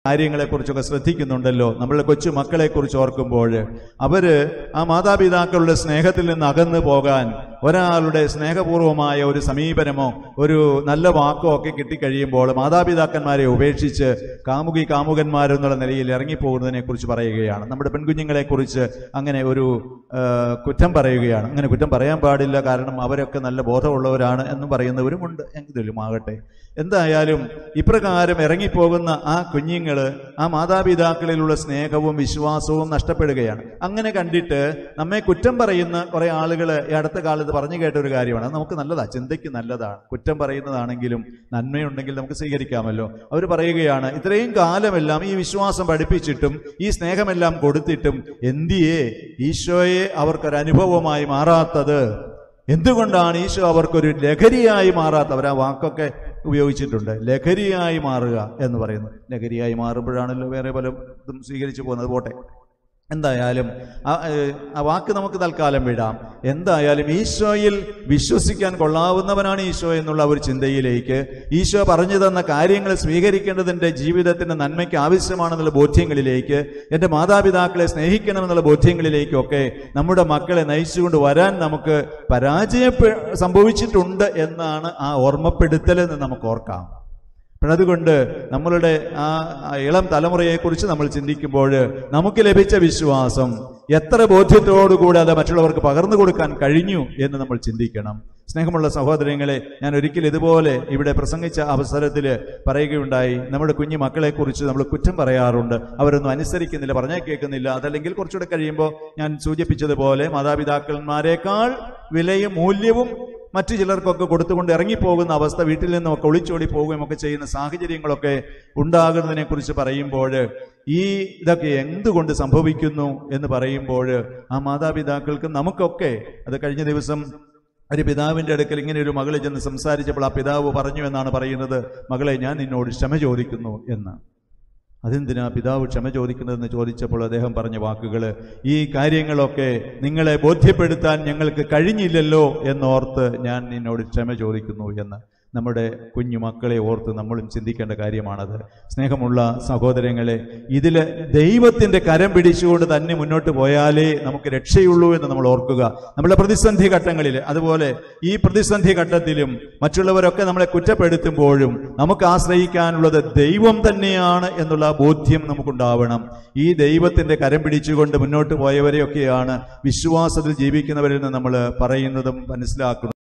കാര്യങ്ങളെക്കുറിച്ചൊക്കെ ശ്രദ്ധിക്കുന്നുണ്ടല്ലോ നമ്മളുടെ കൊച്ചു മക്കളെക്കുറിച്ച് ഓർക്കുമ്പോൾ അവര് ആ മാതാപിതാക്കളുടെ സ്നേഹത്തിൽ നിന്ന് അകന്നു പോകാൻ ഒരാളുടെ സ്നേഹപൂർവമായ ഒരു സമീപനമോ ഒരു നല്ല വാക്കോ ഒക്കെ കിട്ടിക്കഴിയുമ്പോൾ മാതാപിതാക്കന്മാരെ ഉപേക്ഷിച്ച് കാമുകി കാമുകന്മാരെന്നുള്ള നിലയിൽ ഇറങ്ങിപ്പോകുന്നതിനെ കുറിച്ച് പറയുകയാണ് നമ്മുടെ പെൺകുഞ്ഞുങ്ങളെ കുറിച്ച് അങ്ങനെ ഒരു ആ, കുറ്റം പറയുകയാണ് അങ്ങനെ കുറ്റം പറയാൻ പാടില്ല കാരണം അവരൊക്കെ നല്ല ബോധമുള്ളവരാണ് എന്ന് പറയുന്നവരുമുണ്ട് എങ്കിലും ആകട്ടെ എന്തായാലും ഇപ്രകാരം ഇറങ്ങിപ്പോകുന്ന ആ കുഞ്ഞുങ്ങള് ആ മാതാപിതാക്കളിലുള്ള സ്നേഹവും വിശ്വാസവും നഷ്ടപ്പെടുകയാണ് അങ്ങനെ കണ്ടിട്ട് നമ്മെ കുറ്റം പറയുന്ന കുറെ ആളുകൾ ഈ അടുത്ത കാലത്ത് പറഞ്ഞു കേട്ട ഒരു കാര്യമാണ് അത് നമുക്ക് നല്ലതാ ചിന്തയ്ക്ക് നല്ലതാണ് കുറ്റം പറയുന്നതാണെങ്കിലും നന്മയുണ്ടെങ്കിൽ നമുക്ക് സ്വീകരിക്കാമല്ലോ അവർ പറയുകയാണ് ഇത്രയും കാലമെല്ലാം ഈ വിശ്വാസം പഠിപ്പിച്ചിട്ടും ഈ സ്നേഹമെല്ലാം കൊടുത്തിട്ടും എന്തിയേ ഈശോയെ അവർക്കൊരു അനുഭവമായി മാറാത്തത് എന്തുകൊണ്ടാണ് ഈശോ അവർക്കൊരു ലഹരിയായി മാറാത്ത അവർ ആ വാക്കൊക്കെ ഉപയോഗിച്ചിട്ടുണ്ട് ലഹരിയായി മാറുക എന്ന് പറയുന്നു ലഹരിയായി മാറുമ്പോഴാണല്ലോ വേറെ പലതും സ്വീകരിച്ചു പോകുന്നത് പോട്ടെ എന്തായാലും ആ ഏഹ്, ആ വാക്ക് നമുക്ക് തൽക്കാലം വിടാം എന്തായാലും ഈശോയിൽ വിശ്വസിക്കാൻ കൊള്ളാവുന്നവനാണ് ഈശോ എന്നുള്ള ഒരു ചിന്തയിലേക്ക് ഈശോ പറഞ്ഞു തന്ന കാര്യങ്ങൾ സ്വീകരിക്കേണ്ടതിൻ്റെ ജീവിതത്തിന്റെ നന്മയ്ക്ക് ആവശ്യമാണെന്നുള്ള ബോധ്യങ്ങളിലേക്ക് എൻ്റെ മാതാപിതാക്കളെ സ്നേഹിക്കണമെന്നുള്ള ബോധ്യങ്ങളിലേക്കൊക്കെ നമ്മുടെ മക്കളെ നയിച്ചുകൊണ്ട് വരാൻ നമുക്ക് പരാജയപ്പെ സംഭവിച്ചിട്ടുണ്ട് എന്നാണ് ആ ഓർമ്മപ്പെടുത്തൽ എന്ന് നമുക്ക് ഓർക്കാം അപ്പോൾ അതുകൊണ്ട് നമ്മളുടെ ആ ആ ഇളം തലമുറയെക്കുറിച്ച് നമ്മൾ ചിന്തിക്കുമ്പോൾ നമുക്ക് ലഭിച്ച വിശ്വാസം എത്ര ബോധ്യത്തോടുകൂടി അത് മറ്റുള്ളവർക്ക് പകർന്നു കൊടുക്കാൻ കഴിഞ്ഞു എന്ന് നമ്മൾ ചിന്തിക്കണം സ്നേഹമുള്ള സഹോദരങ്ങളെ ഞാൻ ഒരിക്കൽ ഇതുപോലെ ഇവിടെ പ്രസംഗിച്ച അവസരത്തിൽ പറയുകയുണ്ടായി നമ്മുടെ കുഞ്ഞു മക്കളെക്കുറിച്ച് നമ്മൾ കുറ്റം പറയാറുണ്ട് അവരൊന്നും അനുസരിക്കുന്നില്ല പറഞ്ഞാൽ കേൾക്കുന്നില്ല അതല്ലെങ്കിൽ കുറച്ചുകൂടെ കഴിയുമ്പോൾ ഞാൻ സൂചിപ്പിച്ചതുപോലെ മാതാപിതാക്കന്മാരെക്കാൾ വിലയും മൂല്യവും മറ്റു ചിലർക്കൊക്കെ കൊടുത്തുകൊണ്ട് ഇറങ്ങിപ്പോകുന്ന അവസ്ഥ വീട്ടിൽ നിന്നൊക്കെ ഒളിച്ചോടി പോവുകയും ഒക്കെ ചെയ്യുന്ന സാഹചര്യങ്ങളൊക്കെ ഉണ്ടാകുന്നതിനെ കുറിച്ച് പറയുമ്പോൾ ഈ ഇതൊക്കെ എന്തുകൊണ്ട് സംഭവിക്കുന്നു എന്ന് പറയുമ്പോൾ ആ മാതാപിതാക്കൾക്ക് നമുക്കൊക്കെ അത് കഴിഞ്ഞ ദിവസം ഒരു പിതാവിന്റെ അടുക്കൽ ഇങ്ങനെ ഒരു മകളെ ചെന്ന് സംസാരിച്ചപ്പോൾ ആ പിതാവ് പറഞ്ഞു എന്നാണ് പറയുന്നത് മകളെ ഞാൻ നിന്നോട് ക്ഷമ ചോദിക്കുന്നു എന്ന് അതെന്തിനാ പിതാവ് ക്ഷമ ചോദിക്കുന്നതെന്ന് ചോദിച്ചപ്പോൾ അദ്ദേഹം പറഞ്ഞ വാക്കുകൾ ഈ കാര്യങ്ങളൊക്കെ നിങ്ങളെ ബോധ്യപ്പെടുത്താൻ ഞങ്ങൾക്ക് കഴിഞ്ഞില്ലല്ലോ എന്നോർത്ത് ഞാൻ നിന്നോട് ക്ഷമ ചോദിക്കുന്നു എന്ന് നമ്മുടെ കുഞ്ഞു മക്കളെ ഓർത്ത് നമ്മളും ചിന്തിക്കേണ്ട കാര്യമാണത് സ്നേഹമുള്ള സഹോദരങ്ങളെ ഇതിൽ ദൈവത്തിന്റെ കരം പിടിച്ചുകൊണ്ട് തന്നെ മുന്നോട്ട് പോയാലേ നമുക്ക് രക്ഷയുള്ളൂ എന്ന് നമ്മൾ ഓർക്കുക നമ്മുടെ പ്രതിസന്ധി ഘട്ടങ്ങളിൽ അതുപോലെ ഈ പ്രതിസന്ധി ഘട്ടത്തിലും മറ്റുള്ളവരൊക്കെ നമ്മളെ കുറ്റപ്പെടുത്തുമ്പോഴും നമുക്ക് ആശ്രയിക്കാനുള്ളത് ദൈവം തന്നെയാണ് എന്നുള്ള ബോധ്യം നമുക്കുണ്ടാവണം ഈ ദൈവത്തിന്റെ കരം പിടിച്ചുകൊണ്ട് മുന്നോട്ട് പോയവരെയൊക്കെയാണ് വിശ്വാസത്തിൽ ജീവിക്കുന്നവരിൽ നിന്ന് നമ്മൾ പറയുന്നതും മനസ്സിലാക്കുന്നതും